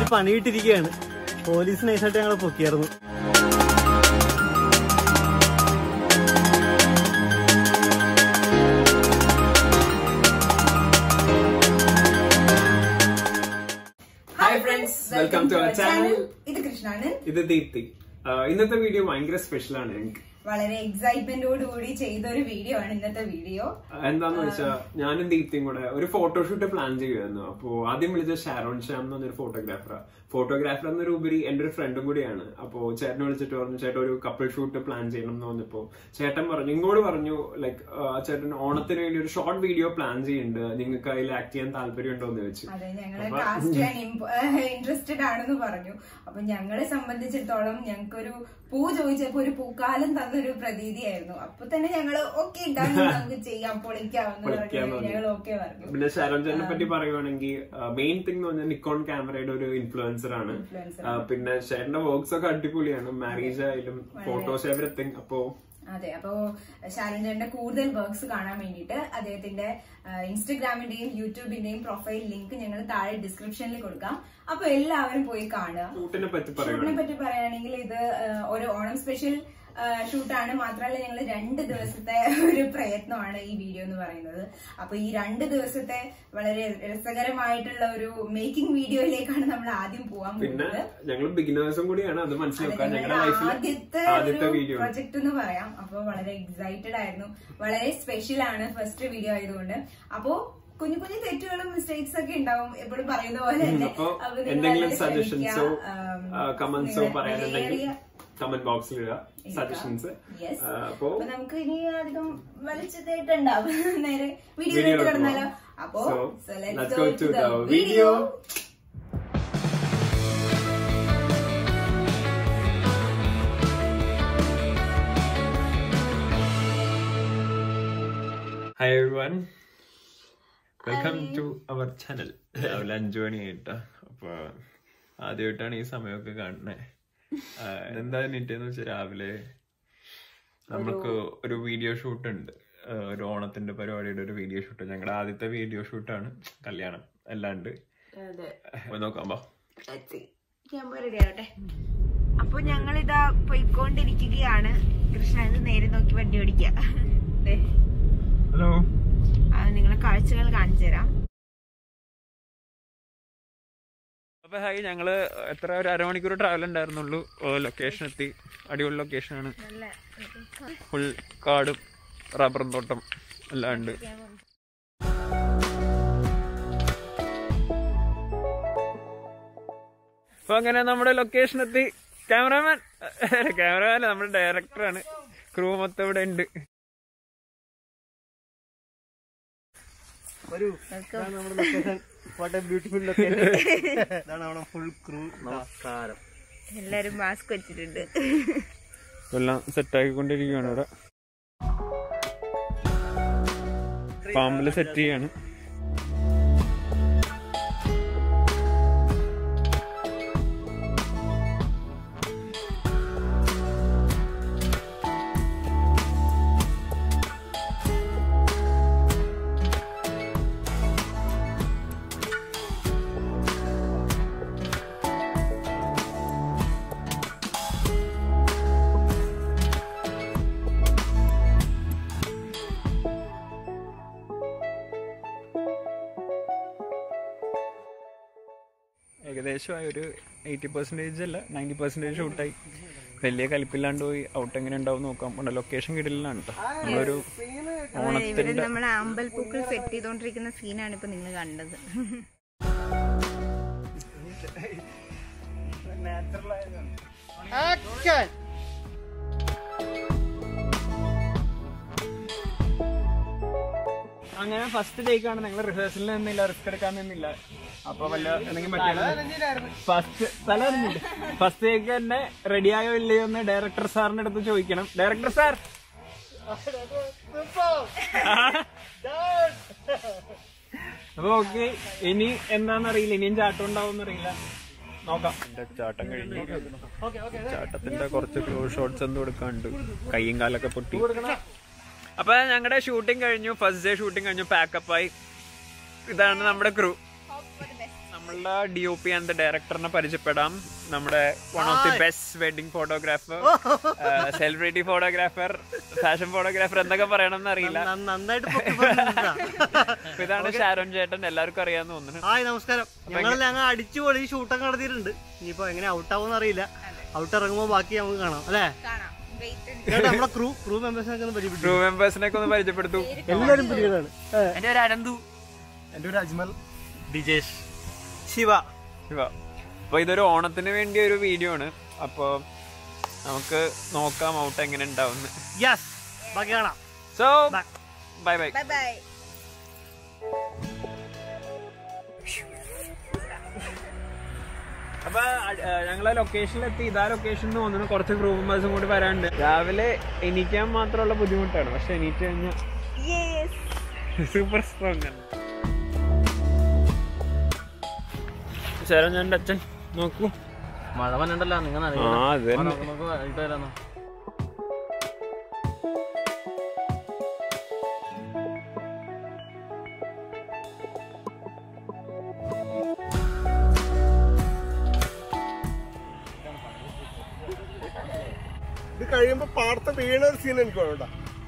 പണിയിട്ടിരിക്കുകയാണ് police നൈസായിട്ട് ഞങ്ങളെ പൊക്കിയായിരുന്നു hi friends welcome to our channel ഇത് കൃഷ്ണാണ് ഇത് ദീപ്തി ആ, ഇന്നത്തെ വീഡിയോ ഭയങ്കര സ്പെഷ്യൽ ആണ് എനിക്ക് വളരെ എക്സൈറ്റ്മെന്റോട് കൂടി ചെയ്ത ഒരു വീഡിയോ ആണ് ഇന്നത്തെ വീഡിയോ എന്താന്ന് വെച്ചാ ഞാനും ദീപ്തിയും കൂടെ ഒരു ഫോട്ടോഷൂട്ട് പ്ലാൻ ചെയ്യുമായിരുന്നു അപ്പോ ആദ്യം വിളിച്ച ഷാരോൺ ശ്യാം എന്ന് പറഞ്ഞൊരു ഫോട്ടോഗ്രാഫറാ ഫോട്ടോഗ്രാഫർ എന്നൊരു ഉപരി എന്റെ ഒരു ഫ്രണ്ടും കൂടിയാണ് അപ്പോ ചേട്ടനെ വിളിച്ചിട്ട് പറഞ്ഞു ചേട്ടൻ ഒരു കപ്പിൾ ഷൂട്ട് പ്ലാൻ ചെയ്യണം എന്ന് പറഞ്ഞപ്പോ ചേട്ടൻ പറഞ്ഞു ഇങ്ങോട്ട് പറഞ്ഞു ലൈക്ക് ചേട്ടൻ ഓണത്തിന് വേണ്ടി ഒരു ഷോർട്ട് വീഡിയോ പ്ലാൻ ചെയ്യുന്നുണ്ട് നിങ്ങൾക്ക് അതിൽ ആക്ട് ചെയ്യാൻ താല്പര്യം ഉണ്ടോ എന്ന് ചോദിച്ചു അതെ ഞങ്ങള് കാസ്റ്റ് ചെയ്യാൻ ഇൻട്രസ്റ്റഡ് ആണെന്ന് പറഞ്ഞു അപ്പൊ ഞങ്ങളെ സംബന്ധിച്ചിടത്തോളം ഞങ്ങൾക്കൊരു പൂ ചോദിച്ചപ്പോ ഒരു പൂക്കാലം തന്നൊരു പ്രതീതിയായിരുന്നു അപ്പൊ തന്നെ ഞങ്ങള് ഓക്കെ നമുക്ക് ചെയ്യാം പൊളിക്കാമെന്ന് പറഞ്ഞു പൊളിക്കാന്ന് പറഞ്ഞു. ഞങ്ങൾ ഓക്കെ പറഞ്ഞു പിന്നെ ഷാരോൺ ചേട്ടനെ പറ്റി പറയുവാണെങ്കിൽ മെയിൻ തിങ് എന്ന് പറഞ്ഞാൽ നിക്കോൺ ക്യാമറയുടെ ഒരു ഇൻഫ്ലുവൻസർ ആണ് Influencer ആ, പിന്നെ ചേട്ടന്റെ വർക്ക്സ് ഒക്കെ അടിപൊളിയാണ് മാരേജ് ആയാലും ഫോട്ടോസ് എവറിത്തിങ് അപ്പോ അതെ അപ്പോ ശാരഞ്ചന്റെ കൂടുതൽ വർക്ക്സ് കാണാൻ വേണ്ടിയിട്ട് അദ്ദേഹത്തിന്റെ ഇൻസ്റ്റഗ്രാമിന്റെയും യൂട്യൂബിന്റെയും പ്രൊഫൈൽ ലിങ്ക് ഞങ്ങൾ താഴെ ഡിസ്ക്രിപ്ഷനിൽ കൊടുക്കാം അപ്പൊ എല്ലാവരും പോയി കാണുക ഷൂട്ടിനെ പറ്റി ഷൂട്ടിനെ പറയുവാണെങ്കിൽ പറ്റി പറയുകയാണെങ്കിൽ ഇത് ആ, ഒരു ഓണം സ്പെഷ്യൽ ഷൂട്ടാണ് മാത്രമല്ല ഞങ്ങൾ രണ്ട് ദിവസത്തെ ഒരു പ്രയത്നമാണ് ഈ വീഡിയോ എന്ന് പറയുന്നത് അപ്പൊ ഈ രണ്ട് ദിവസത്തെ വളരെ രസകരമായിട്ടുള്ള ഒരു മേക്കിംഗ് വീഡിയോയിലേക്കാണ് നമ്മൾ ആദ്യം പോകാൻ പിന്നെ പോകുന്നത് ഞങ്ങൾ ബിഗിനേഴ്സും കൂടിയാണ് അത് മനസ്സിലാക്കാൻ ഞങ്ങളുടെ ലൈഫിൽ ആദ്യത്തെ ആദ്യത്തെ ഒരു വീഡിയോ പ്രൊജക്ട് എന്ന് പറയാം അപ്പൊ വളരെ എക്സൈറ്റഡ് ആയിരുന്നു വളരെ സ്പെഷ്യൽ ആണ് ഫസ്റ്റ് വീഡിയോ ആയതുകൊണ്ട് അപ്പോ കുഞ്ഞു കുഞ്ഞു തെറ്റുകളും മിസ്റ്റേക്സ് ഒക്കെ ഉണ്ടാവും എപ്പോഴും പറയുന്ന പോലെ തന്നെ അപ്പൊ അപ്പൊ നിങ്ങൾ എന്തെങ്കിലും വളരെ സജഷൻസോ ശ്രമിക്കുക. ആം, കമന്റ്സോ നിങ്ങളുടെ പറയാനുണ്ടെങ്കിൽ വിലയേറിയ കമന്റ് ബോക്സിൽ ഇടുക ഇടുക. Suggestions Yes. അപ്പോ അപ്പൊ നമുക്ക് ഇനി അധികം വലിച്ചതായിട്ടുണ്ടാവും നേരെ വീഡിയോ വീഡിയോ കിടന്നാലോ അപ്പോ So, so let's let's go go to to the the video. video. Hi everyone welcome to our channel രാവിലെ അഞ്ചു മണിയായിട്ടാ അപ്പൊ ആദ്യമായിട്ടാണ് ഈ സമയമൊക്കെ കാണുന്നത് എന്താ നീറ്റെന്ന് വെച്ചാൽ രാവിലെ നമുക്ക് ഒരു വീഡിയോ ഷൂട്ട് ഉണ്ട് ആ, ഒരു ഓണത്തിന്റെ പരിപാടിയുടെ ഒരു വീഡിയോ ഷൂട്ട് ഞങ്ങളുടെ ആദ്യത്തെ വീഡിയോ ഷൂട്ടാണ് കല്യാണം എല്ലാം ഉണ്ട് പോയി നോക്കാം ബാ അപ്പൊ ഞങ്ങളിതാ പോയിക്കൊണ്ടിരിക്കുകയാണ് കൃഷ്ണൻ നേരെ നോക്കി വണ്ടി ഓടിക്കുക ദേ, ഹലോ ആ, നിങ്ങളെ കാഴ്ചകൾ കാണിച്ചു തരാം അപ്പൊ ഹായ് ഞങ്ങള് എത്ര ഒരു അരമണിക്കൂർ ട്രാവൽ ഉണ്ടായിരുന്നുള്ളൂ ലൊക്കേഷൻ എത്തി അടിപൊളി ലൊക്കേഷനാണ് നല്ല ഫുൾ കാടും റബ്ബറും തോട്ടം എല്ലാം ഉണ്ട് അപ്പൊ അങ്ങനെ നമ്മുടെ ലൊക്കേഷൻ എത്തി ക്യാമറാമാൻ ക്യാമറാമാൻ നമ്മുടെ ഡയറക്ടറാണ് ക്രൂ മൊത്തം ഇവിടെ ഉണ്ട് വരൂ ഇതാണ് നമ്മുടെ location what a beautiful location ഇതാണ് നമ്മുടെ ഫുൾ ക്രൂ നമസ്കാരം എല്ലാരും മാസ്ക് വെച്ചിട്ടുണ്ട് എല്ലാം സെറ്റാക്കിക്കൊണ്ടിരിക്കുകയാണ് ഇവിടെ പാമ്പില് സെറ്റ് ചെയ്യാണ് ഏകദേശമായി ഒരു എയ്റ്റി പെർസെൻറ്റേജ് അല്ല നയൻറ്റി പെർസെൻറ്റേജ് ഷൂട്ടായി വലിയ കലിപ്പില്ലാണ്ട് പോയി ഔട്ട് എങ്ങനെ ഉണ്ടാവും നോക്കാം ഉണ്ട് ലൊക്കേഷൻ കിടലിലാണ് കേട്ടോ നമ്മളൊരു ഇവിടെ ഓണത്തിന്റെ നമ്മൾ അമ്പൽപ്പൂക്കൾ സെറ്റ് ചെയ്തോണ്ടിരിക്കുന്ന സീനാണ് ഇപ്പൊ നിങ്ങൾ കണ്ടത് അങ്ങനെ ഫസ്റ്റ് ടേക്കാണ് ഞങ്ങൾ റിഹേഴ്സലിൽ നിന്നില്ല റിസ്ക് എടുക്കാൻ നിന്നില്ല അപ്പൊ വല്ല എന്തെങ്കിലും പറ്റിയാലും ഫസ്റ്റ് തല ഫസ്റ്റ് ടേക്ക് തന്നെ റെഡിയായോ ഇല്ലയോ എന്ന് ഡയറക്ടർ സാറിന്റെ അടുത്ത് ചോദിക്കണം ഡയറക്ടർ സാർ അപ്പൊ ഓക്കെ ഇനി എന്താണെന്നറിയില്ല ഇനിയും ചാട്ടം ഉണ്ടാവും അറിയില്ല നോക്കാം എന്റെ ചാട്ടം കഴിഞ്ഞു ചാട്ടത്തിന്റെ കുറച്ച് ക്ലോസ് ഷോട്ട്സ് എന്തും എടുക്കാണ്ട് കയ്യും കാലൊക്കെ പൊട്ടി അപ്പൊ ഞങ്ങളുടെ ഷൂട്ടിംഗ് കഴിഞ്ഞു ഫസ്റ്റ് ഡേ ഷൂട്ടിംഗ് കഴിഞ്ഞു പാക്കപ്പ് ആയി ഇതാണ് നമ്മുടെ ക്രൂ നമ്മളുടെ ഡി ഒ പി ആൻഡ് ഡയറക്ടറിനെ പരിചയപ്പെടാം നമ്മുടെ one of the best wedding photographer celebrity photographer fashion photographer എന്തൊക്കെ പറയണമെന്ന് അറിയില്ല നന്ന- നന്നായിട്ട് പൊക്കി പറഞ്ഞിട്ടുണ്ടാ. അപ്പൊ ഇതാണ് ഷാരോൺ ചേട്ടൻ എല്ലാവർക്കും അറിയാന്ന് തോന്നുന്നു ഹായ് നമസ്കാരം ഞങ്ങളെല്ലാം അങ്ങ് അടിച്ചു പൊളി ഷൂട്ടൊക്കെ നടത്തിയിട്ടുണ്ട് ഇനിയിപ്പോ എങ്ങനെ ഔട്ട് ആവുമെന്ന് അറിയില്ല ഔട്ട് ഇറങ്ങുമ്പോ ബാക്കി നമുക്ക് കാണാം അല്ലേ കാണാം വെയിറ്റ് എന്നിട്ട് നമ്മുടെ ക്രൂ ക്രൂ മെമ്പേഴ്സിനൊക്കെ ഒന്ന് പരിചയപ്പെട്ടു ട്രൂ മെമ്പേഴ്സിനെ ഒക്കെ ഒന്ന് പരിചയപ്പെടുത്തു എല്ലാവരും പിടികളാണ് എന്റെ ഒരു അനന്തു എന്റെ ഒരു അജ്മൽ ദിജേഷ് ശിവ ഇവ അപ്പൊ ഇതൊരു ഓണത്തിന് വേണ്ടിയ ഒരു വീഡിയോ ആണ് അപ്പൊ നമുക്ക് നോക്കാം ഔട്ട് എങ്ങനെ ഉണ്ടാവും യെസ് ബാക്കി കാണാം so Bye. Bye bye bye bye അപ്പൊ അഹ് ഞങ്ങളെ ലൊക്കേഷനിലെത്തി ഇതാ ലൊക്കേഷൻ തോന്നുന്നു കുറച്ച് ഗ്രൂപ്പ് മെമ്പേഴ്സും കൂടി വരാനുണ്ട് രാവിലെ എണീക്കാൻ മാത്രമുള്ള ബുദ്ധിമുട്ടാണ് പക്ഷെ എണീറ്റ് കഴിഞ്ഞാൽ സൂപ്പർ സ്ട്രോങ് ആണ് ശരം ഞാൻ അച്ഛൻ നോക്കൂ മഴ വന്നിട്ടല്ലോ നിങ്ങൾ ആ അത് തന്നെ നമുക്ക് വരാന്നോ ഇത് കഴിയുമ്പോ പാടത്ത് വീണ ഒരു സീൻ എനിക്ക് വേണ്ട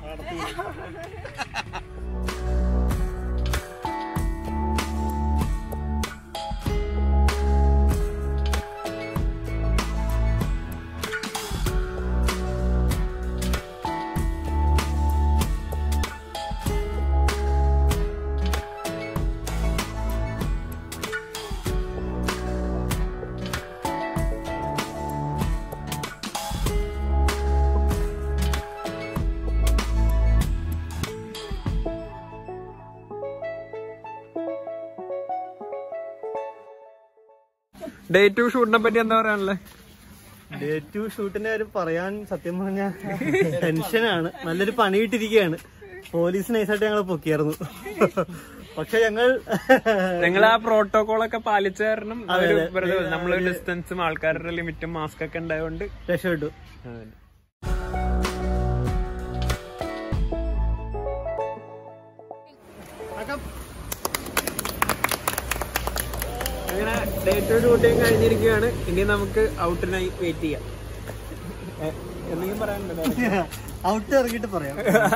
ഡേ ടു ഷൂട്ടിനെ പറ്റി എന്താ പറയാനുള്ളത് ഡേ ടു ഷൂട്ടിന്റെ കാര്യം പറയാൻ സത്യം പറഞ്ഞ ടെൻഷനാണ് നല്ലൊരു പണി കിട്ടിയിരിക്കുകയാണ് പോലീസ് നൈസായിട്ട് ഞങ്ങൾ പൊക്കിയായിരുന്നു പക്ഷെ ഞങ്ങൾ നിങ്ങൾ ആ പ്രോട്ടോകോൾ ഒക്കെ പാലിച്ച കാരണം അതെ, അവര് അതെ. വെറുതെ നമ്മള് ഡിസ്റ്റൻസും ആൾക്കാരുടെ ലിമിറ്റും മാസ്ക് ഒക്കെ ഉണ്ടായതുകൊണ്ട് രക്ഷപ്പെട്ടു അങ്ങനെ ഡേ ടു ഷൂട്ടിങ് കഴിഞ്ഞിരിക്കുകയാണ് ഇനി നമുക്ക് ഔട്ടിനായി വെയിറ്റ് ചെയ്യാം എ- എന്തെങ്കിലും പറയാനുണ്ടോ ഔട്ട് ഇറങ്ങിയിട്ട് പറയാം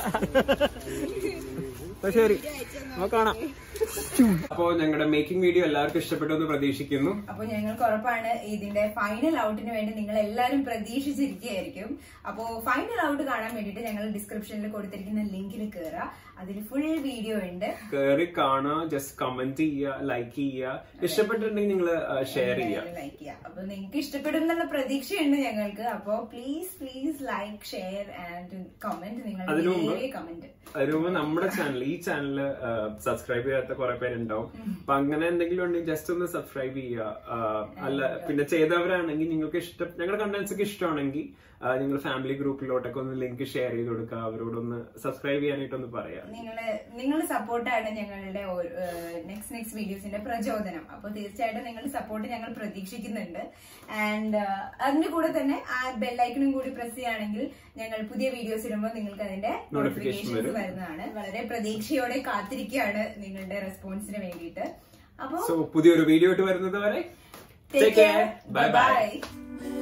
അപ്പൊ ശരി നമുക്ക് കാണാം അപ്പോ ഞങ്ങളുടെ മേക്കിംഗ് വീഡിയോ എല്ലാവർക്കും ഇഷ്ടപ്പെട്ടു എന്ന് പ്രതീക്ഷിക്കുന്നു അപ്പൊ ഞങ്ങൾക്ക് ഉറപ്പാണ് ഇതിന്റെ ഫൈനൽ ഔട്ടിന് വേണ്ടി നിങ്ങൾ എല്ലാവരും പ്രതീക്ഷിച്ചിരിക്കുകയായിരിക്കും അപ്പോ ഫൈനൽ ഔട്ട് കാണാൻ വേണ്ടിയിട്ട് ഞങ്ങൾ ഡിസ്ക്രിപ്ഷനിൽ കൊടുത്തിരിക്കുന്ന ലിങ്കിൽ കയറുക അതിൽ ഫുൾ വീഡിയോ ഉണ്ട് കയറി കാണുക ജസ്റ്റ് കമന്റ് ചെയ്യുക ലൈക്ക് ചെയ്യുക ഇഷ്ടപ്പെട്ടിട്ടുണ്ടെങ്കിൽ നിങ്ങൾ ഷെയർ ചെയ്യുക ലൈക്ക് ചെയ്യുക അപ്പൊ നിങ്ങൾക്ക് ഇഷ്ടപ്പെടും എന്നുള്ള പ്രതീക്ഷയുണ്ട് ഞങ്ങൾക്ക് അപ്പോ please please like share and comment അതിനു നിങ്ങളുടെ മുമ്പ് ഏറിയ കമന്റ് അതിന് മുമ്പ് നമ്മുടെ ചാനൽ ഈ ചാനൽ സബ്സ്ക്രൈബ് ചെയ്യാത്ത കുറെ പേരുണ്ടാവും അപ്പൊ അങ്ങനെ എന്തെങ്കിലും ഉണ്ടെങ്കിൽ ജസ്റ്റ് ഒന്ന് സബ്സ്ക്രൈബ് ചെയ്യുക ആ, അല്ല പിന്നെ ചെയ്തവരാണെങ്കിൽ നിങ്ങൾക്ക് ഇഷ്ടം ഞങ്ങളുടെ കണ്ടന്റ്സ് ഒക്കെ ഇഷ്ടമാണെങ്കിൽ ആ, നിങ്ങൾ ഫാമിലി ഗ്രൂപ്പിലോട്ടൊക്കെ ഒന്ന് ലിങ്ക് ഷെയർ ചെയ്ത് കൊടുക്കുക അവരോടൊന്ന് സബ്സ്ക്രൈബ് ചെയ്യാനായിട്ടൊന്ന് പറയാം നിങ്ങള് നിങ്ങളുടെ സപ്പോർട്ടാണ് ഞങ്ങളുടെ നെക്സ്റ്റ് നെക്സ്റ്റ് വീഡിയോസിന്റെ പ്രചോദനം അപ്പോൾ തീർച്ചയായിട്ടും നിങ്ങളുടെ സപ്പോർട്ട് ഞങ്ങൾ പ്രതീക്ഷിക്കുന്നുണ്ട് ആൻഡ് അതിന്റെ കൂടെ തന്നെ ആ ബെല്ലൈക്കണും കൂടി പ്രസ് ചെയ്യുകയാണെങ്കിൽ ഞങ്ങൾ പുതിയ വീഡിയോസ് ഇടുമ്പോൾ നിങ്ങൾക്ക് അതിന്റെ Notification നോട്ടിഫിക്കേഷൻസ് വരും. വരുന്നതാണ് വളരെ പ്രതീക്ഷയോടെ കാത്തിരിക്കുകയാണ് നിങ്ങളുടെ റെസ്പോൺസിന് വേണ്ടിയിട്ട് അപ്പോൾ സോ പുതിയൊരു വീഡിയോ ആയിട്ട് വരുന്നത് വരെ ടേക്ക് കെയർ ബൈ ബൈ